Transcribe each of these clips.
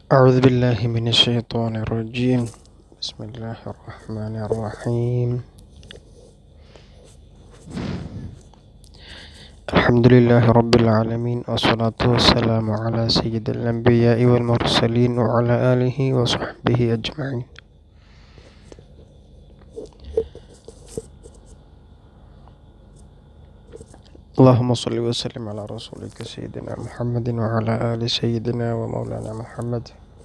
أعوذ بالله من الشيطان الرجيم بسم الله الرحمن الرحيم الحمد لله رب العالمين والصلاة والسلام على سيد الأنبياء والمرسلين وعلى آله وصحبه أجمعين اللهم صل وسلم على رسولك سيدنا محمد وعلى آل سيدنا ومولانا محمد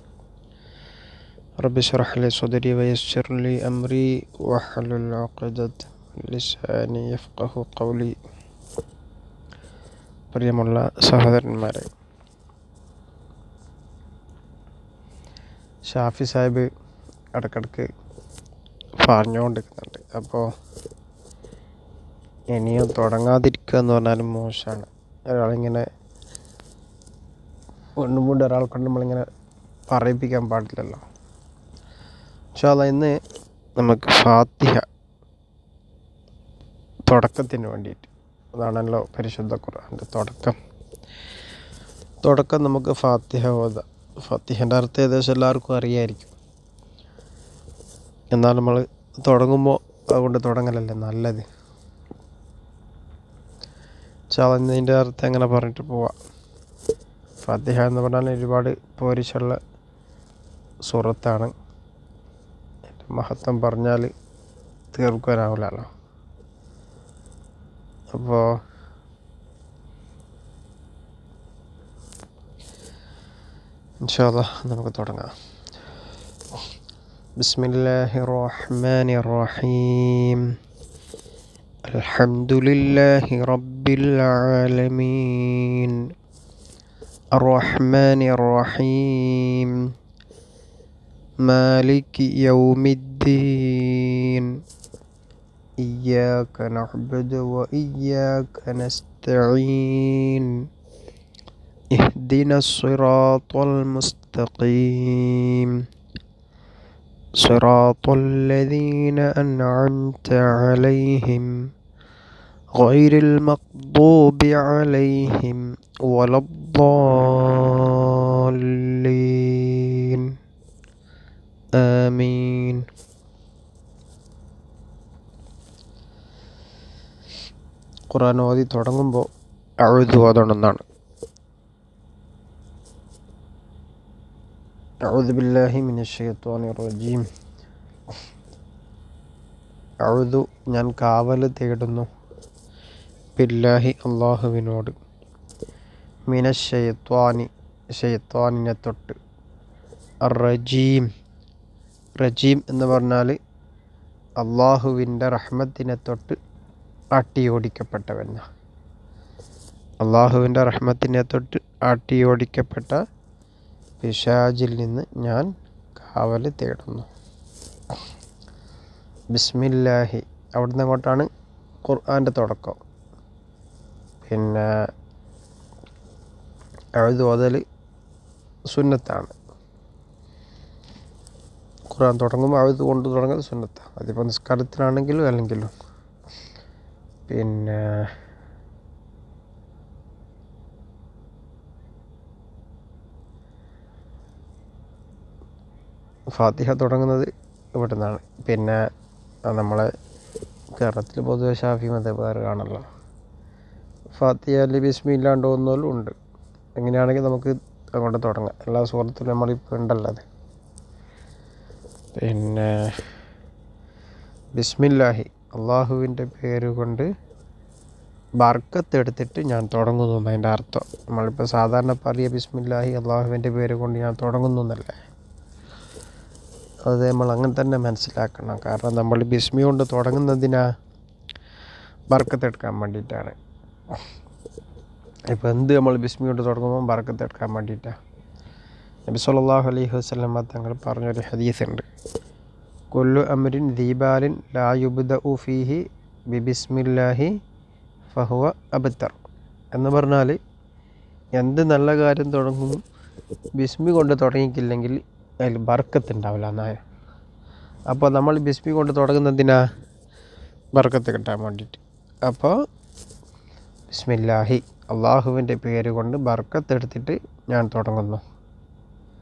رب اشرح لي صدري ويسر لي أمري واحلل عقدة من لساني يفقه قولي പ്രിയമുള്ള സഹോദരന്മാരെ ഷാഫി സാഹിബ് ഇടക്കിടക്ക് പറഞ്ഞുകൊണ്ടിരിക്കുന്നുണ്ട് അപ്പോൾ ഇനിയും തുടങ്ങാതിരിക്കുക എന്ന് പറഞ്ഞാലും മോശമാണ് ഒരാളിങ്ങനെ വീണ്ടും വീണ്ടും ഒരാൾ കൊണ്ട് നമ്മളിങ്ങനെ പറയിപ്പിക്കാൻ പാടില്ലല്ലോ പക്ഷേ അത് ഇന്ന് നമുക്ക് ഫാത്തിഹ തുടക്കത്തിന് വേണ്ടിയിട്ട് അതാണല്ലോ പരിശുദ്ധ ഖുർആൻ്റെ തുടക്കം തുടക്കം നമുക്ക് ഫാത്തിഹ ഓതാം ഫാത്തിഹൻ്റെ അർത്ഥം ഏകദേശം എല്ലാവർക്കും അറിയായിരിക്കും എന്നാൽ നമ്മൾ തുടങ്ങുമ്പോൾ അതുകൊണ്ട് തുടങ്ങലല്ലേ നല്ലത് ചളഞ്ഞതിൻ്റെ അർത്ഥം എങ്ങനെ പറഞ്ഞിട്ട് പോവാം ഫാത്തിഹ എന്ന് പറഞ്ഞാൽ ഒരുപാട് പോരിച്ചുള്ള സുറത്താണ് മഹത്വം പറഞ്ഞാൽ തീർക്കാനാവില്ലല്ലോ അപ്പോൾ ഇൻഷാല്ല നമുക്ക് തുടങ്ങാം بسم الله الرحمن الرحيم الحمد لله رب العالمين الرحمن الرحيم مالك يوم الدين إياك نعبد وإياك نستعين اهدنا الصراط المستقيم صراط الذين أنعمت عليهم غير المغضوب عليهم ولا الضالين آمين ഖുറാൻ ഓതി തുടങ്ങുമ്പോൾ അഴുതു ഓതണമെന്നാണ് أعوذ بالله من الشيطان الرجيم അഴുതു ഞാൻ കാവൽ തേടുന്നു ബില്ലാഹി അള്ളാഹുവിനോട് മിന ഷെയ്ത്വാനി ഷെയ്ത്വാനിനെ തൊട്ട് റജീം റജീം എന്ന് പറഞ്ഞാൽ അള്ളാഹുവിൻ്റെ റഹ്മത്തിനെ തൊട്ട് ആട്ടിയോടിക്കപ്പെട്ടവൻ അള്ളാഹുവിൻ്റെ റഹ്മത്തിനെ തൊട്ട് ആട്ടിയോടിക്കപ്പെട്ട പിശാജിൽ നിന്ന് ഞാൻ കാവൽ തേടുന്നു ബിസ്മില്ലാഹി അവിടുന്ന് അങ്ങോട്ടാണ് ഖുർആൻ്റെ തുടക്കം പിന്നെ എഴുതു ഓതൽ സുന്നത്താണ് ഖുർആൻ തുടങ്ങുമ്പോൾ എഴുതു കൊണ്ട് തുടങ്ങൽ സുന്നത്താണ് അതിപ്പോൾ നിസ്കാരത്തിലാണെങ്കിലും അല്ലെങ്കിലും പിന്നെ ഫാത്തിഹ തുടങ്ങുന്നത് ഇവിടെ നിന്നാണ് പിന്നെ നമ്മളെ കേരളത്തിൽ പൊതുവെ ഷാഫി മതക്കാരാണല്ലോ ഫാത്തിഹ അല്ലെ ബിസ്മി ഇല്ലാണ്ട് പോകുന്നതിലും ഉണ്ട് എങ്ങനെയാണെങ്കിൽ നമുക്ക് അങ്ങോട്ട് തുടങ്ങാം എല്ലാ സുഹൃത്തിലും നമ്മളിപ്പോൾ ഉണ്ടല്ലോ അത് പിന്നെ ബിസ്മില്ലാഹി അള്ളാഹുവിൻ്റെ പേര് കൊണ്ട് ബർക്കത്തെടുത്തിട്ട് ഞാൻ തുടങ്ങുന്നു എന്നതിൻ്റെ അർത്ഥം നമ്മളിപ്പോൾ സാധാരണ പറയുക ബിസ്മില്ലാഹി അള്ളാഹുവിൻ്റെ പേര് കൊണ്ട് ഞാൻ തുടങ്ങുന്നു എന്നല്ലേ അത് നമ്മൾ അങ്ങനെ തന്നെ മനസ്സിലാക്കണം കാരണം നമ്മൾ ബിസ്മി കൊണ്ട് തുടങ്ങുന്നതിനാ ബർക്കത്തെടുക്കാൻ വേണ്ടിയിട്ടാണ് ഇപ്പോൾ എന്ത് നമ്മൾ ബിസ്മി കൊണ്ട് തുടങ്ങുമ്പോൾ ബർക്കത്തെടുക്കാൻ വേണ്ടിയിട്ടാണ് നബി സല്ലല്ലാഹു അലൈഹി വസല്ലം തങ്ങൾ പറഞ്ഞൊരു ഹദീസ് ഉണ്ട് കൊല്ലു അമരിൻ ദീപാലിൻ ലാ യുബ്ദ ഫീഹി ബി ബിസ്മില്ലാഹി ഫഹുവ അബത്തർ എന്ന് പറഞ്ഞാൽ എന്ത് നല്ല കാര്യം തുടങ്ങും ബിസ്മി കൊണ്ട് തുടങ്ങിയിട്ടില്ലെങ്കിൽ അതിൽ ബർക്കത്ത് ഉണ്ടാവില്ല എന്നായ അപ്പോൾ നമ്മൾ ബിസ്മി കൊണ്ട് തുടങ്ങുന്നതിനാ ബർക്കത്ത് കിട്ടാൻ വേണ്ടിയിട്ട് അപ്പോൾ ബിസ്മില്ലാഹി അള്ളാഹുവിൻ്റെ പേര് കൊണ്ട് ബർക്കത്ത് എടുത്തിട്ട് ഞാൻ തുടങ്ങുന്നു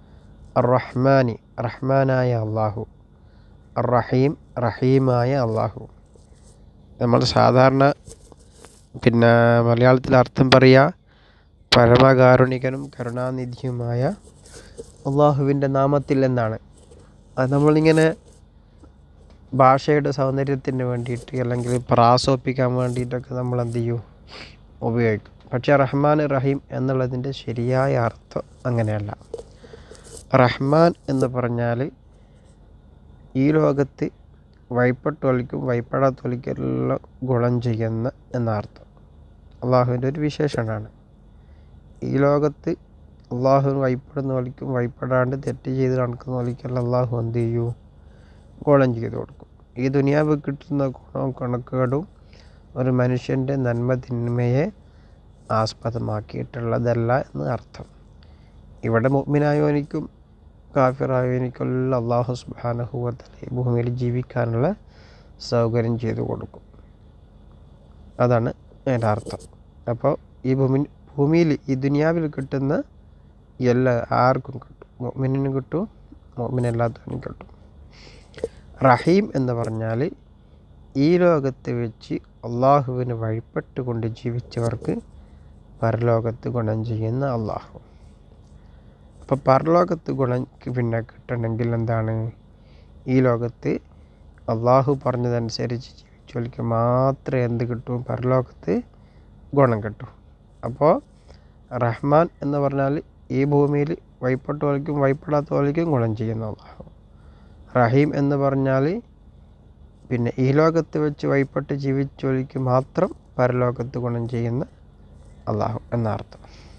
അർ റഹ്മാനി റഹ്മാനായ അള്ളാഹു അർ റഹീം റഹീമായ അള്ളാഹു നമ്മൾ സാധാരണ പിന്നെ മലയാളത്തിൽ അർത്ഥം പറയുക പരമകാരുണികനും കരുണാനിധിയുമായ അള്ളാഹുവിൻ്റെ നാമത്തിൽ എന്നാണ് അത് നമ്മളിങ്ങനെ ഭാഷയുടെ സൗന്ദര്യത്തിന് വേണ്ടിയിട്ട് അല്ലെങ്കിൽ പ്രാസോപ്പിക്കാൻ വേണ്ടിയിട്ടൊക്കെ നമ്മൾ എന്ത് ചെയ്യും ഉപയോഗിക്കും പക്ഷേ റഹ്മാൻ റഹീം എന്നുള്ളതിൻ്റെ ശരിയായ അർത്ഥം അങ്ങനെയല്ല റഹ്മാൻ എന്ന് പറഞ്ഞാൽ ഈ ലോകത്ത് വൈപ്പെട്ടൊലിക്കും വൈപ്പെടാത്തൊലിക്കെല്ലാം ഗുണം ചെയ്യുന്ന എന്നർത്ഥം അള്ളാഹുവിൻ്റെ ഒരു വിശേഷണമാണ് ഈ ലോകത്ത് അള്ളാഹുവിന് വൈപ്പെടുന്ന വലിക്കും വൈപ്പെടാണ്ട് തെറ്റ് ചെയ്ത് നടക്കുന്ന വലിക്കെല്ലാം അള്ളാഹു എന്ത് ചെയ്യൂ ഗുണം ചെയ്ത് കൊടുക്കും ഈ ദുനിയാവ് കിട്ടുന്ന ഗുണവും കണക്കുകളും ഒരു മനുഷ്യൻ്റെ നന്മ തിന്മയെ ആസ്പദമാക്കിയിട്ടുള്ളതല്ല എന്ന് അർത്ഥം ഇവിടെ മുഗ്മിനായവനിക്കും കാഫിറായവനിക്കെല്ലാം അള്ളാഹു സുബാനഹുവത്തല ഈ ഭൂമിയിൽ ജീവിക്കാനുള്ള സൗകര്യം ചെയ്തു കൊടുക്കും അതാണ് അതിൻ്റെ അർത്ഥം അപ്പോൾ ഈ ഭൂമി ഭൂമിയിൽ ഈ ദുനിയാവിൽ കിട്ടുന്ന എല്ലാ ആർക്കും കിട്ടും മോമിനും കിട്ടും മോമിനല്ലാത്തവനും കിട്ടും റഹീം എന്ന് പറഞ്ഞാൽ ഈ ലോകത്ത് വെച്ച് അള്ളാഹുവിന് വഴിപ്പെട്ടുകൊണ്ട് ജീവിച്ചവർക്ക് പരലോകത്ത് ഗുണം ചെയ്യുന്ന അള്ളാഹു അപ്പോൾ പരലോകത്ത് ഗുണം പിന്നെ കിട്ടണമെങ്കിൽ എന്താണ് ഈ ലോകത്ത് അള്ളാഹു പറഞ്ഞതനുസരിച്ച് ജീവിച്ചവർക്ക് മാത്രമേ എന്ത് കിട്ടൂ പരലോകത്ത് ഗുണം കിട്ടൂ അപ്പോൾ റഹ്മാൻ എന്ന് പറഞ്ഞാൽ ഈ ഭൂമിയിൽ വൈപ്പെട്ടവൽക്കും വൈപ്പെടാത്തവൽക്കും ഗുണം ചെയ്യുന്ന അള്ളാഹു റഹീം എന്ന് പറഞ്ഞാൽ പിന്നെ ഈ ലോകത്ത് വെച്ച് വൈപ്പെട്ട് ജീവിച്ചവർക്ക് മാത്രം പരലോകത്ത് ഗുണം ചെയ്യുന്ന അള്ളാഹു എന്നർത്ഥം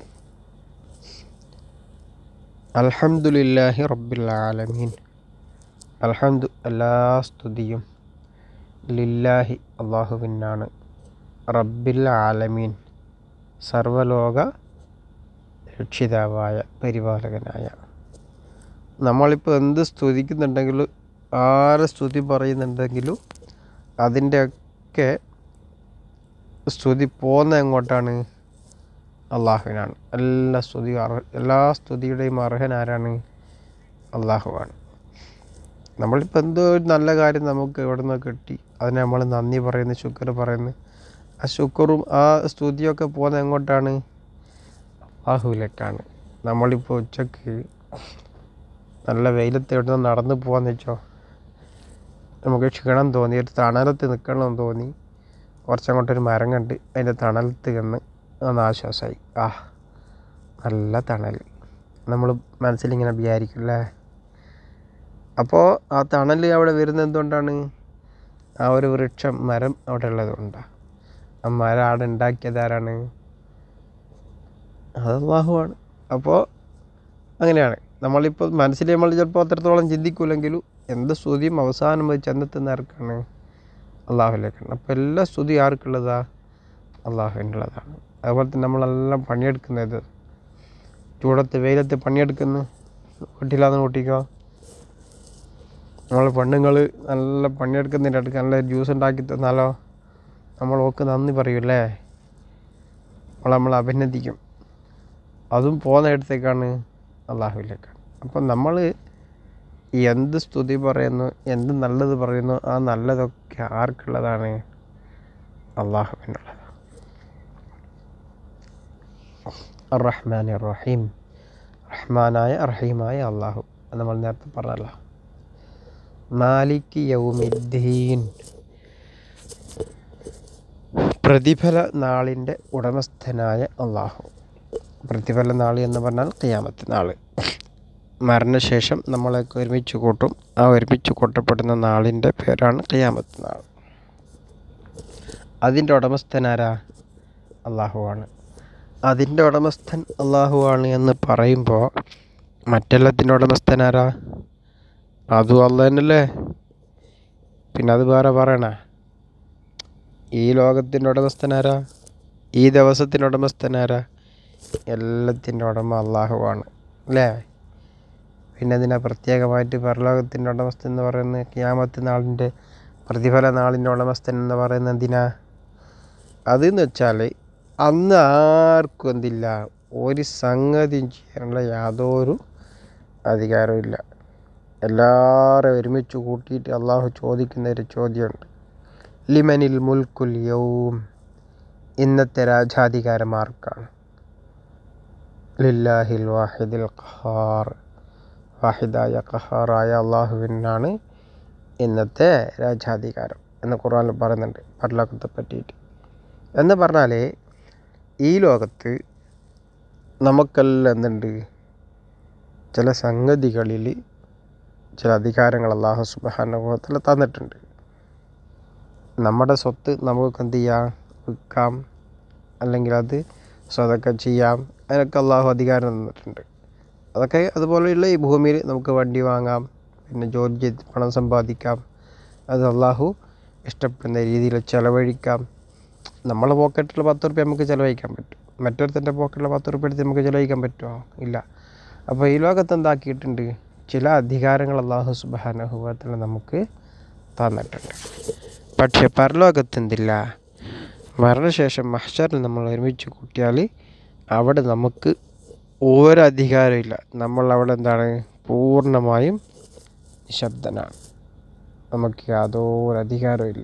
അൽഹംദുലില്ലാഹി റബ്ബിൽ ആലമീൻ അൽഹംദു എല്ലാ സ്തുതിയും ലില്ലാഹി അള്ളാഹുവിനാണ് റബ്ബിൽ ആലമീൻ സർവലോക രക്ഷിതാവായ പരിപാലകനായ നമ്മളിപ്പോൾ എന്ത് സ്തുതിക്കുന്നുണ്ടെങ്കിലും ആരെ സ്തുതി പറയുന്നുണ്ടെങ്കിലും അതിൻ്റെയൊക്കെ സ്തുതി പോകുന്ന എങ്ങോട്ടാണ് അള്ളാഹുവിനാണ് എല്ലാ സ്തുതി അർഹ എല്ലാ സ്തുതിയുടെയും അർഹൻ ആരാണ് അള്ളാഹുവാണ് നമ്മളിപ്പോൾ എന്തോ ഒരു നല്ല കാര്യം നമുക്ക് എവിടെ നിന്ന് കിട്ടി അതിന് നമ്മൾ നന്ദി പറയുന്നു ശുക്ർ പറയുന്നു ആ ശുക്റും ആ സ്തുതിയൊക്കെ പോകുന്നത് എങ്ങോട്ടാണ് അള്ളാഹുവിലേക്കാണ് നമ്മളിപ്പോൾ ഉച്ചക്ക് നല്ല വെയിലത്ത് എവിടെ നിന്ന് നടന്നു പോകാന്ന് വെച്ചോ നമുക്ക് ക്ഷീണം തോന്നി ഒരു തണലത്ത് നിൽക്കണമെന്ന് തോന്നി കുറച്ചങ്ങോട്ടൊരു മരം കണ്ട് അതിൻ്റെ തണലത്ത് കന്ന് ഒന്ന് ആശ്വാസമായി ആ നല്ല തണൽ നമ്മൾ മനസ്സിലിങ്ങനെ വിചാരിക്കും അല്ലേ അപ്പോൾ ആ തണൽ അവിടെ വരുന്നത് എന്തുകൊണ്ടാണ് ആ ഒരു വൃക്ഷം മരം അവിടെ ഉള്ളത് കൊണ്ടാണ് ആ മരം അവിടെ ഉണ്ടാക്കിയത് ആരാണ് അത് അള്ളാഹുവാണ് അപ്പോൾ അങ്ങനെയാണ് നമ്മളിപ്പോൾ മനസ്സിൽ നമ്മൾ ചിലപ്പോൾ അത്രത്തോളം ചിന്തിക്കൂലെങ്കിലും എന്ത് സ്തുതിയും അവസാനം വെച്ച് ചെന്നെത്തുന്ന ആർക്കാണ് അള്ളാഹുലേക്കാണ് അപ്പോൾ എല്ലാ സ്തുതി ആർക്കുള്ളതാ അള്ളാഹുവിനുള്ളതാണ് അതുപോലെ തന്നെ നമ്മളെല്ലാം പണിയെടുക്കുന്നത് ചൂടത്ത് വെയിലത്ത് പണിയെടുക്കുന്നു വീട്ടിലാന്ന് കൂട്ടിക്കോ നമ്മൾ പെണ്ണുങ്ങൾ നല്ല പണിയെടുക്കുന്നതിൻ്റെ അടുക്ക് നല്ല ജ്യൂസ് ഉണ്ടാക്കി തന്നാലോ നമ്മൾ ഓക്ക് നന്ദി പറയൂല്ലേ നമ്മൾ നമ്മൾ അഭിനന്ദിക്കും അതും പോകുന്ന ഇടത്തേക്കാണ് അള്ളാഹുവിലേക്കാണ് അപ്പം നമ്മൾ എന്ത് സ്തുതി പറയുന്നു എന്ത് നല്ലത് പറയുന്നു ആ നല്ലതൊക്കെ ആർക്കുള്ളതാണ് അള്ളാഹുവിനുള്ളത് റഹ്മാൻ റഹീം റഹ്മാനായ റഹീമായ അള്ളാഹു നമ്മൾ നേരത്തെ പറഞ്ഞല്ലോ മാലിക് യൗമിദ്ദീൻ പ്രതിഫല നാളിൻ്റെ ഉടമസ്ഥനായ അള്ളാഹു പ്രതിഫല നാൾ എന്ന് പറഞ്ഞാൽ ഖിയാമത്ത് നാൾ മരണശേഷം നമ്മളൊക്കെ ഒരുമിച്ച് കൂട്ടും ആ ഒരുമിച്ച് കൂട്ടപ്പെടുന്ന നാളിൻ്റെ പേരാണ് ഖിയാമത്ത് നാൾ അതിൻ്റെ ഉടമസ്ഥനാരാ അള്ളാഹുവാണ് അതിൻ്റെ ഉടമസ്ഥൻ അള്ളാഹുവാണ് എന്ന് പറയുമ്പോൾ മറ്റെല്ലാത്തിൻ്റെ ഉടമസ്ഥനാരാ അതും അല്ല തന്നെയല്ലേ പിന്നെ അത് വേറെ പറയണ ഈ ലോകത്തിൻ്റെ ഉടമസ്ഥനാരാ ഈ ദിവസത്തിൻ്റെ ഉടമസ്ഥനാരാ എല്ലാത്തിൻ്റെ ഉടമ അള്ളാഹുവാണ് അല്ലേ പിന്നെ അതിനെ പ്രത്യേകമായിട്ട് പരലോകത്തിൻ്റെ ഉടമസ്ഥൻ എന്ന് പറയുന്നത് ക്യാമത്ത് നാളിൻ്റെ പ്രതിഫല നാളിൻ്റെ ഉടമസ്ഥൻ എന്ന് പറയുന്നത് എന്തിനാ അതെന്ന് വെച്ചാൽ അന്ന് ആർക്കും എന്തില്ല ഒരു സംഗതിയും ചെയ്യാനുള്ള യാതൊരു അധികാരമില്ല എല്ലാവരും ഒരുമിച്ച് കൂട്ടിയിട്ട് അള്ളാഹു ചോദിക്കുന്ന ഒരു ചോദ്യമുണ്ട് ലിമനിൽ മുൽക്കുൽ യൗം ഇന്നത്തെ രാജാധികാരമാർക്കാണ് ലില്ലാഹിൽ വാഹിദിൽ ഖഹാർ വാഹിദായ ഖഹാറായ അള്ളാഹുവിനാണ് ഇന്നത്തെ രാജാധികാരം എന്ന് ഖുർആനിൽ പറയുന്നുണ്ട് പരലോകത്തെ പറ്റിയിട്ട് എന്ന് പറഞ്ഞാൽ ഈ ലോകത്ത് നമുക്കെല്ലാം എന്തുണ്ട് ചില സംഗതികളിൽ ചില അധികാരങ്ങൾ അള്ളാഹു സുബാനുഭവത്തിൽ തന്നിട്ടുണ്ട് നമ്മുടെ സ്വത്ത് നമുക്ക് എന്ത് ചെയ്യാം വിൽക്കാം അല്ലെങ്കിൽ അത് സ്വതൊക്കെ ചെയ്യാം അതിനൊക്കെ അള്ളാഹു അധികാരം തന്നിട്ടുണ്ട് അതൊക്കെ അതുപോലെയുള്ള ഈ ഭൂമിയിൽ നമുക്ക് വണ്ടി വാങ്ങാം പിന്നെ ജോലി ചെയ്ത് പണം സമ്പാദിക്കാം അത് അള്ളാഹു ഇഷ്ടപ്പെടുന്ന രീതിയിൽ ചിലവഴിക്കാം നമ്മളെ പോക്കറ്റിൽ പത്ത് റുപ്യ നമുക്ക് ചിലവഴിക്കാൻ പറ്റും മറ്റൊരുത്തൻ്റെ പോക്കറ്റിൽ പത്ത് റുപ്യ എടുത്ത് നമുക്ക് ചിലവഴിക്കാൻ പറ്റുമോ ഇല്ല അപ്പോൾ ഈ ലോകത്ത് എന്താക്കിയിട്ടുണ്ട് ചില അധികാരങ്ങൾ അള്ളാഹു സുബാനഹുവത്തിൽ നമുക്ക് തന്നിട്ടുണ്ട് പക്ഷേ പരലോകത്ത് എന്തില്ല മരണശേഷം മഹ്ഷറിൽ നമ്മൾ ഒരുമിച്ച് കൂട്ടിയാൽ അവിടെ നമുക്ക് ഒരു അധികാരമില്ല നമ്മൾ അവിടെ എന്താണ് പൂർണ്ണമായും നിശബ്ദനാണ് നമുക്ക് യാതൊരു അധികാരമില്ല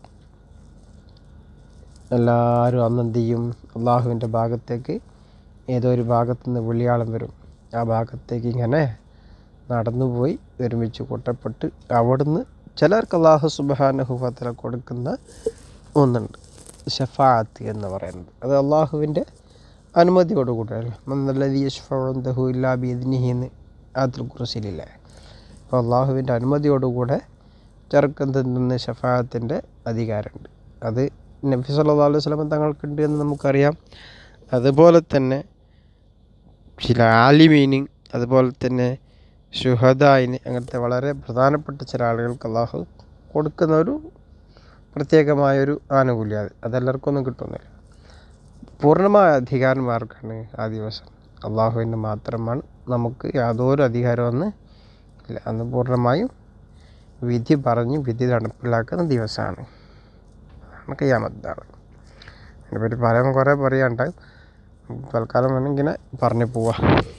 എല്ലാവരും അന്ന് എന്ത് ചെയ്യും അള്ളാഹുവിൻ്റെ ഭാഗത്തേക്ക് ഏതോ ഒരു ഭാഗത്തു നിന്ന് വിളിയാളം വരും ആ ഭാഗത്തേക്ക് ഇങ്ങനെ നടന്നുപോയി ഒരുമിച്ച് കൂട്ടപ്പെട്ട് അവിടുന്ന് ചിലർക്ക് അള്ളാഹു സുബാനഹുഫത്തല കൊടുക്കുന്ന ഒന്നുണ്ട് ഷഫാത്ത് എന്ന് പറയുന്നത് അത് അള്ളാഹുവിൻ്റെ അനുമതിയോടുകൂടിയല്ല മന്നല്ലതി യഷ്ഫഹു ഇല്ലാ ബിദ്നിഹി എന്ന് ആത്തുൽ കുറിസിലില്ലേ അപ്പോൾ അള്ളാഹുവിൻ്റെ അനുമതിയോടുകൂടെ ചെറുക്കന്ത് നിന്ന് ഷഫാത്തിൻ്റെ അധികാരമുണ്ട് അത് നബി സല്ലല്ലാഹു അലൈഹി വസല്ലം തങ്ങൾക്കുണ്ട് എന്ന് നമുക്കറിയാം അതുപോലെ തന്നെ ചില ആലിമീനിങ് അതുപോലെ തന്നെ ഷുഹദായിന് അങ്ങനത്തെ വളരെ പ്രധാനപ്പെട്ട ചില ആളുകൾക്ക് അള്ളാഹു കൊടുക്കുന്ന ഒരു പ്രത്യേകമായൊരു ആനുകൂല്യം അത് അതെല്ലാവർക്കും ഒന്നും കിട്ടുന്നില്ല പൂർണ്ണമായ അധികാരന്മാർക്കാണ് ആ ദിവസം അള്ളാഹുവിൻ്റെ മാത്രമാണ് നമുക്ക് യാതൊരു അധികാരമൊന്നും ഇല്ല അന്ന് പൂർണ്ണമായും വിധി പറഞ്ഞ് വിധി നടപ്പിലാക്കുന്ന ദിവസമാണ് അതാണ് കയ്യാമത്താണ് അതിനെപ്പറ്റി പറയാൻ കുറേ പറയാണ്ട് തൽക്കാലം വേണം ഇങ്ങനെ പറഞ്ഞു പോവാം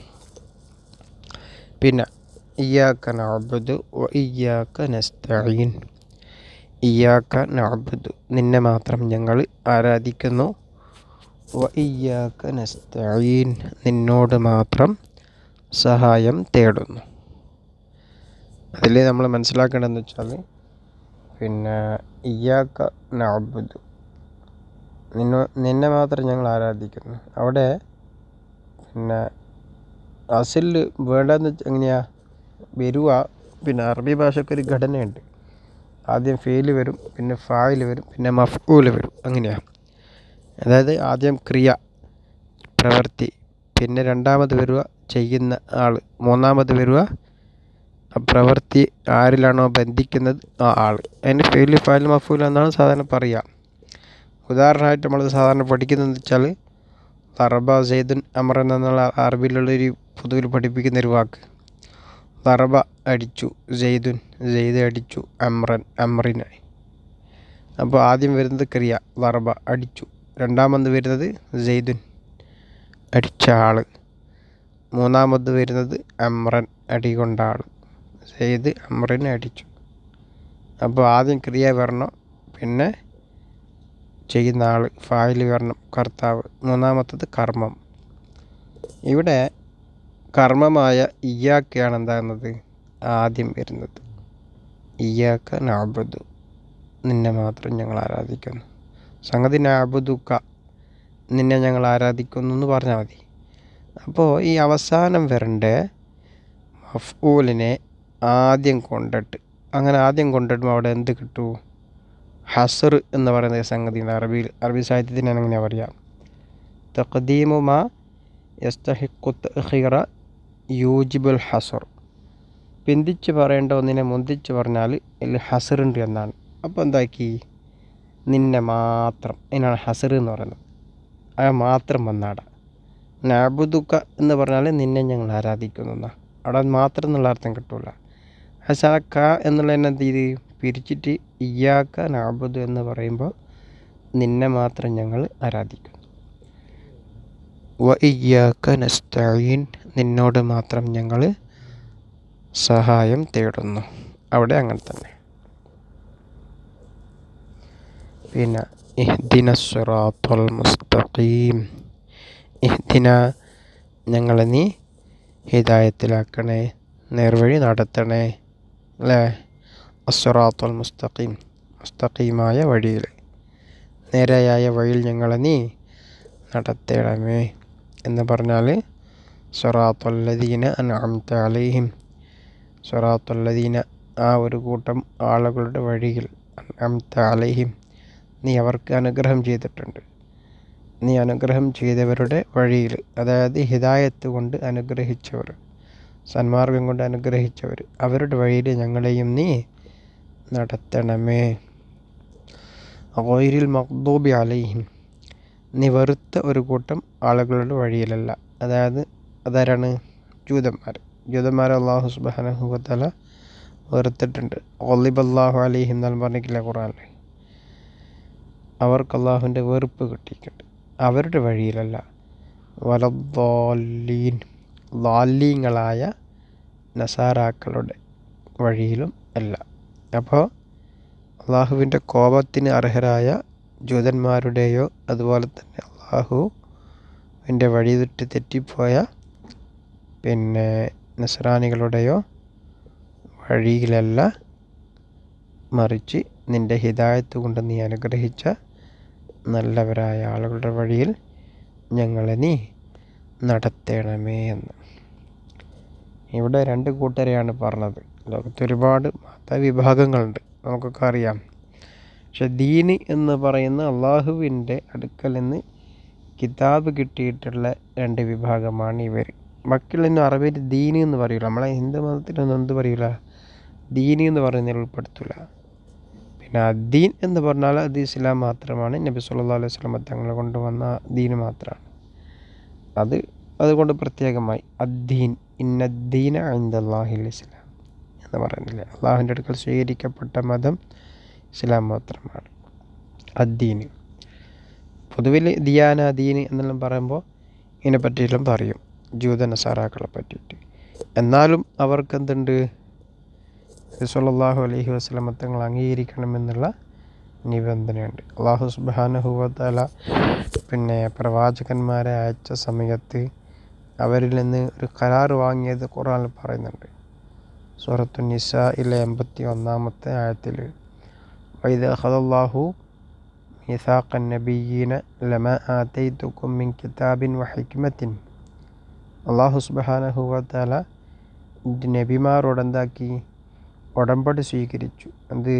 പിന്നെ ഇയ്യാക്ക നഅബുദു വ ഇയ്യാക്ക നസ്തഈൻ ഇയ്യാക്ക നഅബുദു നിന്നെ മാത്രം ഞങ്ങൾ ആരാധിക്കുന്നു വ ഇയ്യാക്ക നസ്തഈൻ നിന്നോട് മാത്രം സഹായം തേടുന്നു അതിൽ നമ്മൾ മനസ്സിലാക്കേണ്ടതെന്ന് വെച്ചാൽ പിന്നെ ഇയ്യാക്ക നഅബുദു നിന്നെ നിന്നെ മാത്രം ഞങ്ങൾ ആരാധിക്കുന്നു അവിടെ പിന്നെ അസിൽ വേണ്ടെന്ന് എങ്ങനെയാ വരുക പിന്നെ അറബി ഭാഷയ്ക്ക് ഒരു ഘടനയുണ്ട് ആദ്യം ഫെയിൽ വരും പിന്നെ ഫായിൽ വരും പിന്നെ മഫ്ഊൽ വരും അങ്ങനെയാണ് അതായത് ആദ്യം ക്രിയ പ്രവൃത്തി പിന്നെ രണ്ടാമത് വരിക ചെയ്യുന്ന ആൾ മൂന്നാമത് വരിക ആ പ്രവൃത്തി ആരിലാണോ ബന്ധിക്കുന്നത് ആ ആൾ അതിന് ഫെയിൽ ഫായിൽ മഫൂൽ എന്നാണ് സാധാരണ പറയുക ഉദാഹരണമായിട്ട് നമ്മൾ സാധാരണ പഠിക്കുന്നതെന്ന് വെച്ചാൽ തറബ സെയ്ദുൻ അമറൻ എന്നുള്ള അറബിയിലുള്ളൊരു പൊതുവിൽ പഠിപ്പിക്കുന്ന ഒരു വാക്ക് തറബ അടിച്ചു സെയ്ദുൻ സെയ്ദ് അടിച്ചു അമ്രൻ അമ്രിനായി അപ്പോൾ ആദ്യം വരുന്നത് ക്രിയ തറബ അടിച്ചു രണ്ടാമത് വരുന്നത് സെയ്ദുൻ അടിച്ച ആൾ മൂന്നാമത് വരുന്നത് അമ്രൻ അടി കൊണ്ട ആൾ സെയ്ദ് അമ്രനെ അടിച്ചു അപ്പോൾ ആദ്യം ക്രിയ വരണം പിന്നെ ചെയ്യുന്ന ആൾ ഫായിൽ വരണം കർത്താവ് മൂന്നാമത്തത് കർമ്മം ഇവിടെ കർമ്മമായ ഇയ്യാക്കയാണ് എന്താകുന്നത് ആദ്യം വരുന്നത് ഇയ്യാക്ക നാബുദു നിന്നെ മാത്രം ഞങ്ങൾ ആരാധിക്കുന്നു സംഗതി നാബുദുക്ക നിന്നെ ഞങ്ങൾ ആരാധിക്കുന്നു എന്ന് പറഞ്ഞാൽ മതി അപ്പോൾ ഈ അവസാനം വരേണ്ട മഫ്ഊലിനെ ആദ്യം കൊണ്ടിട്ട് അങ്ങനെ ആദ്യം കൊണ്ടിടുമ്പോൾ അവിടെ എന്ത് കിട്ടൂ ഹസർ എന്ന് പറയുന്ന ഒരു സംഗതിയുണ്ട് അറബിയിൽ അറബി സാഹിത്യത്തിന് അങ്ങനെ പറയാം തഖദീമു മാ യസ്തഹിഖു തഖീറ യൂജിബുൽ ഹസർ പിന്തിച്ച് പറയേണ്ട ഒന്നിനെ മുന്തിച്ച് പറഞ്ഞാൽ ഇതിൽ ഹസറുണ്ട് എന്നാണ് അപ്പോൾ എന്താക്കി നിന്നെ മാത്രം അതിനാണ് ഹസർ എന്ന് പറയുന്നത് ആ മാത്രം വന്നാട നാബുദുക്ക എന്ന് പറഞ്ഞാൽ നിന്നെ ഞങ്ങൾ ആരാധിക്കുന്നു എന്നാണ് അവിടെ മാത്രം എന്നുള്ള അർത്ഥം കിട്ടൂല ഹസാക്ക എന്നുള്ളതിനെ എന്ത് ചെയ്ത് പിരിച്ചിട്ട് ഇയ്യാക്ക നാബുദ് എന്ന് പറയുമ്പോൾ നിന്നെ മാത്രം ഞങ്ങൾ ആരാധിക്കുന്നു വ ഇയ്യാക്ക നസ്തഈൻ നിന്നോട് മാത്രം ഞങ്ങൾ സഹായം തേടുന്നു അവിടെ അങ്ങനെ തന്നെ പിന്നെ ഇഹ്ദിന സിറാത്തുൽ മുസ്തഖീം ഇഹ്ദിന ഞങ്ങളെ നീ ഹിദായത്തിലാക്കണേ നേർവഴി നടത്തണേ അല്ലേ അസ്വറാത്തുൽ മുസ്തഖീം മുസ്തഖീമായ വഴിയിൽ നേരെയായ വഴിയിൽ ഞങ്ങളെ നീ നടത്തണമേ എന്ന് പറഞ്ഞാൽ സ്വറാത്തുല്ലദീന അൻഅംത അലൈഹിം സ്വറാത്തുല്ലദീന ആ ഒരു കൂട്ടം ആളുകളുടെ വഴിയിൽ അൻഅംത അലൈഹിം നീ അവർക്ക് അനുഗ്രഹം ചെയ്തിട്ടുണ്ട് നീ അനുഗ്രഹം ചെയ്തവരുടെ വഴിയിൽ അതായത് ഹിദായത്ത് കൊണ്ട് അനുഗ്രഹിച്ചവർ സന്മാർഗം കൊണ്ട് അനുഗ്രഹിച്ചവർ അവരുടെ വഴിയിൽ ഞങ്ങളെയും നീ നടത്തണമേ ഗൈരിൽ മഖ്ദൂബി അലൈഹിം നീ വെറുത്ത ഒരു കൂട്ടം ആളുകളുടെ വഴിയിലല്ല അതായത് അതാരാണ് ജൂതന്മാർ ജൂതന്മാർ അള്ളാഹു സുബാനഹുബത്തല വെറുത്തിട്ടുണ്ട് ഒലിബല്ലാഹു അലൈഹിം എന്നാലും പറഞ്ഞിട്ടില്ല ഖുറാനിൽ അവർക്ക് അള്ളാഹുവിൻ്റെ വെറുപ്പ് കിട്ടിയിട്ടുണ്ട് അവരുടെ വഴിയിലല്ല വലദ്ദാലീൻ ലാലീങ്ങളായ നസാറാക്കളുടെ വഴിയിലും അല്ല അപ്പോൾ അള്ളാഹുവിൻ്റെ കോപത്തിന് അർഹരായ ജൂതന്മാരുടെയോ അതുപോലെ തന്നെ അള്ളാഹുവിൻ്റെ വഴി വിട്ട് തെറ്റിപ്പോയ പിന്നെ നസ്രാനികളുടെയോ വഴിയിലല്ല മറിച്ച് നിൻ്റെ ഹിദായത്ത് കൊണ്ട് നീ അനുഗ്രഹിച്ച നല്ലവരായ ആളുകളുടെ വഴിയിൽ ഞങ്ങളെ നീ നടത്തണമേ എന്ന് ഇവിടെ രണ്ട് കൂട്ടരെയാണ് പറഞ്ഞത് ലോകത്ത് ഒരുപാട് മതവിഭാഗങ്ങളുണ്ട് നമുക്കൊക്കെ അറിയാം പക്ഷെ ദീന് എന്ന് പറയുന്ന അള്ളാഹുവിൻ്റെ അടുക്കൽ നിന്ന് കിതാബ് കിട്ടിയിട്ടുള്ള രണ്ട് വിഭാഗമാണ് ഇവർ ബാക്കിയുള്ള അറബിയിൽ ദീന് എന്ന് പറയില്ല നമ്മളെ ഹിന്ദു മതത്തിലൊന്നും എന്ത് പറയില്ല ദീന് എന്ന് പറയുന്നതിൽ ഉൾപ്പെടുത്തില്ല പിന്നെ അദ്ദീൻ എന്ന് പറഞ്ഞാൽ അത് ഇസ്ലാം മാത്രമാണ് നബി സല്ലാ അലൈഹി സ്വലമ തങ്ങൾ കൊണ്ടുവന്ന ദീന് മാത്രമാണ് അത് അതുകൊണ്ട് പ്രത്യേകമായി അദ്ദീൻ ഇന്നദ്ദീന അൻദല്ലാഹിൽ ഇസ്ലാം എന്ന് പറയുന്നില്ല അള്ളാഹുവിൻ്റെ അടുക്കൽ സ്വീകരിക്കപ്പെട്ട മതം ഇസ്ലാം മാത്രമാണ് അദ്ദീന് പൊതുവിൽ ദിയാന ദീന് എന്നെല്ലാം പറയുമ്പോൾ ഇതിനെ പറ്റിയെല്ലാം പറയും ജൂത നസാറാക്കളെ പറ്റിയിട്ട് എന്നാലും അവർക്ക് എന്തുണ്ട് സല്ലാഹു അലൈഹി വസ്ലമ തങ്ങൾ അംഗീകരിക്കണമെന്നുള്ള നിബന്ധനയുണ്ട് അള്ളാഹു സുബാനഹുവല പിന്നെ പ്രവാചകന്മാരെ അയച്ച സമയത്ത് അവരിൽ നിന്ന് ഒരു കരാർ വാങ്ങിയത് ഖുറാനിൽ പറയുന്നുണ്ട് സൂറത്തു നിസയിലെ എൺപത്തി ഒന്നാമത്തെ ആയത്തിൽ വൈദ ഹദല്ലാഹു മിസാഖൻ നബിയീന ലമ ആതൈതുക്കും മിൻ കിതാബിൻ വഹിക്മത്തിൻ അള്ളാഹു സുബാനഹുവല നബിമാരോട് എന്താക്കി ഉടമ്പടി സ്വീകരിച്ചു എന്ത്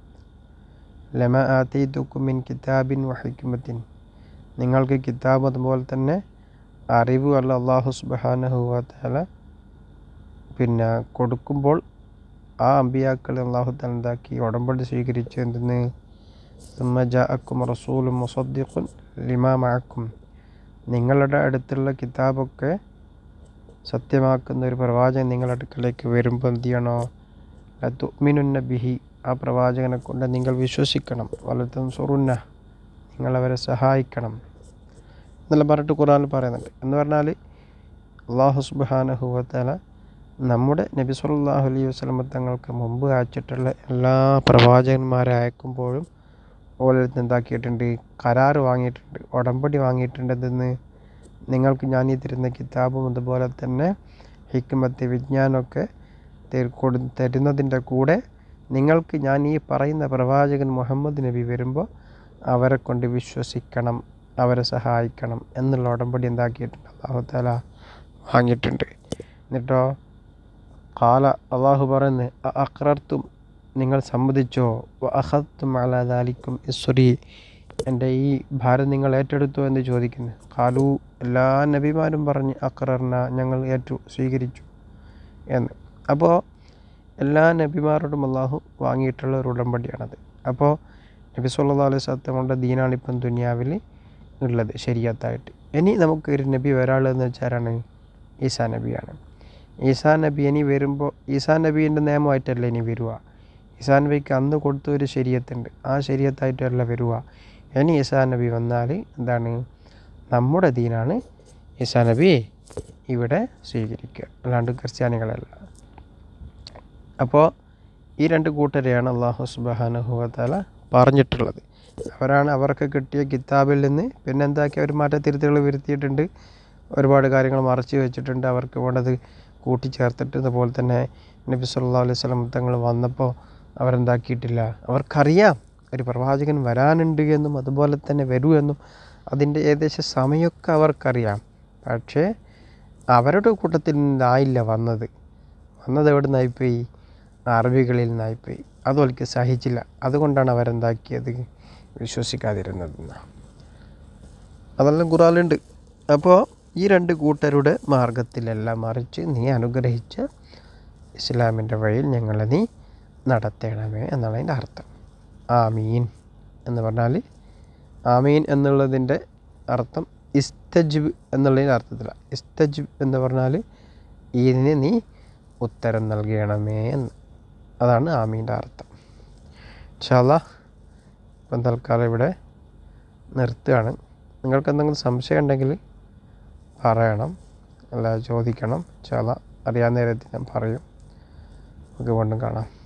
ലമ ആതൈതുക്കും മിൻ കിതാബിൻ വഹിക്മത്തിൻ നിങ്ങൾക്ക് കിതാബ് അതുപോലെ തന്നെ അറിവ് അല്ല അള്ളാഹു സുബാനഹുവല പിന്നെ കൊടുക്കുമ്പോൾ ആ അമ്പിയാക്കൾ അള്ളാഹു തലന്താക്കി ഉടമ്പടി സ്വീകരിച്ചു എന്തെന്ന് സുമ്മജാഅക്കും റസൂലും മുസദ്ദിഖുൻ ലിമാമാക്കും നിങ്ങളുടെ അടുത്തുള്ള കിതാബൊക്കെ സത്യമാക്കുന്ന ഒരു പ്രവാചകൻ നിങ്ങളുടെ അടുക്കലേക്ക് വരുമ്പോൾ എന്ത് ചെയ്യണോ തുമിനുന്ന ബിഹി ആ പ്രവാചകനെ കൊണ്ട് നിങ്ങൾ വിശ്വസിക്കണം വലത്തും സുറുന്ന നിങ്ങളവരെ സഹായിക്കണം എന്നെല്ലാം പറഞ്ഞിട്ട് ഖുറാനിൽ പറയുന്നുണ്ട് എന്ന് പറഞ്ഞാൽ അള്ളാഹു സുബാനഹുവത്തല നമ്മുടെ നബി സല്ലാഹു അലൈഹി വസ്ലമ തങ്ങൾക്ക് മുമ്പ് അയച്ചിട്ടുള്ള എല്ലാ പ്രവാചകന്മാരെ അയക്കുമ്പോഴും ഓരോരുത്തർ എന്താക്കിയിട്ടുണ്ട് കരാറ് വാങ്ങിയിട്ടുണ്ട് ഉടമ്പടി വാങ്ങിയിട്ടുണ്ട് എന്തെന്ന് നിങ്ങൾക്ക് ഞാൻ ഈ തരുന്ന കിതാബും അതുപോലെ തന്നെ ഹിക്മത്ത് വിജ്ഞാനമൊക്കെ കൊടു തരുന്നതിൻ്റെ കൂടെ നിങ്ങൾക്ക് ഞാൻ ഈ പറയുന്ന പ്രവാചകൻ മുഹമ്മദ് നബി വരുമ്പോൾ അവരെ കൊണ്ട് വിശ്വസിക്കണം അവരെ സഹായിക്കണം എന്നുള്ള ഉടമ്പടി എന്താക്കിയിട്ടുണ്ട് അള്ളാഹു താല വാങ്ങിയിട്ടുണ്ട് എന്നിട്ടോ കാല അള്ളാഹു പറയുന്നത് അക്രർത്തും നിങ്ങൾ സമ്മതിച്ചോ അഹത്തും അലാദാലിക്കും ഇസ്വരി എൻ്റെ ഈ ഭാരം നിങ്ങൾ ഏറ്റെടുത്തോ എന്ന് ചോദിക്കുന്നു കാലു എല്ലാ നബിമാരും പറഞ്ഞ് അക്രർന ഞങ്ങൾ ഏറ്റു സ്വീകരിച്ചു എന്ന് അപ്പോൾ എല്ലാ നബിമാരോടും അള്ളാഹു വാങ്ങിയിട്ടുള്ള ഒരു ഉടമ്പടിയാണത് അപ്പോൾ നബി സല്ലാ അലൈഹി സ്വത്തമുള്ള ദീനാണ് ഇപ്പം ദുനിയാവിൽ ഉള്ളത് ശരിയത്തായിട്ട് ഇനി നമുക്ക് ഒരു നബി വരാളെന്ന് വെച്ചാലാണ് ഈസാ നബിയാണ് ഈസാ നബി ഇനി വരുമ്പോൾ ഈസാ നബീൻ്റെ നിയമമായിട്ടല്ല ഇനി വരിക ഈസാ നബിക്ക് അന്ന് കൊടുത്ത ഒരു ശരീരത്തുണ്ട് ആ ശരീരത്തായിട്ടല്ല വരിക ഇനി ഈസാ നബി വന്നാൽ എന്താണ് നമ്മുടെ ദീനാണ് ഈസാ നബി ഇവിടെ സ്വീകരിക്കുക അല്ലാണ്ട് ക്രിസ്ത്യാനികളല്ല അപ്പോൾ ഈ രണ്ട് കൂട്ടരെയാണ് അള്ളാഹു സുബാനുഹുവത്താല പറഞ്ഞിട്ടുള്ളത് അവരാണ് അവർക്ക് കിട്ടിയ കിതാബിൽ നിന്ന് പിന്നെ എന്താക്കി അവർ മാറ്റത്തിരുത്തുകൾ വരുത്തിയിട്ടുണ്ട് ഒരുപാട് കാര്യങ്ങൾ മറച്ചു വെച്ചിട്ടുണ്ട് അവർക്ക് വേണ്ടത് കൂട്ടിച്ചേർത്തിട്ട് അതുപോലെ തന്നെ നബി സല്ലാ അലൈഹി സ്വലം തങ്ങൾ വന്നപ്പോൾ അവരെന്താക്കിയിട്ടില്ല അവർക്കറിയാം ഒരു പ്രവാചകൻ വരാനുണ്ട് എന്നും അതുപോലെ തന്നെ വരൂ എന്നും അതിൻ്റെ ഏകദേശം സമയമൊക്കെ അവർക്കറിയാം പക്ഷേ അവരുടെ കൂട്ടത്തിൽ നിന്നായില്ല വന്നത് വന്നത് എവിടെ നിന്നായിപ്പോയി അറബികളിൽ നിന്നായിപ്പോയി അതോൽക്ക് സഹിച്ചില്ല അതുകൊണ്ടാണ് അവരെന്താക്കിയത് വിശ്വസിക്കാതിരുന്നത് അതെല്ലാം ഖുറാലുണ്ട് അപ്പോൾ ഈ രണ്ട് കൂട്ടരുടെ മാർഗത്തിലെല്ലാം മറിച്ച് നീ അനുഗ്രഹിച്ച ഇസ്ലാമിൻ്റെ വഴിയിൽ ഞങ്ങളെ നീ നടത്തണമേ എന്നാണ് അതിൻ്റെ അർത്ഥം ആമീൻ എന്ന് പറഞ്ഞാൽ ആമീൻ എന്നുള്ളതിൻ്റെ അർത്ഥം ഇസ്തജിബ് എന്നുള്ളതിൻ്റെ അർത്ഥത്തിലാണ് ഇസ്തജിബ് എന്ന് പറഞ്ഞാൽ ഇതിന് നീ ഉത്തരം നൽകണമേ എന്ന് അതാണ് ആമീൻ്റെ അർത്ഥം ഇൻഷാല്ല ഇപ്പം തൽക്കാലം ഇവിടെ നിർത്തുകയാണ് നിങ്ങൾക്ക് എന്തെങ്കിലും സംശയം ഉണ്ടെങ്കിൽ പറയണം അല്ല ചോദിക്കണം ഇൻഷാല്ല അറിയാവുന്ന നേരത്തിൽ ഞാൻ പറയും നമുക്ക് വീണ്ടും കാണാം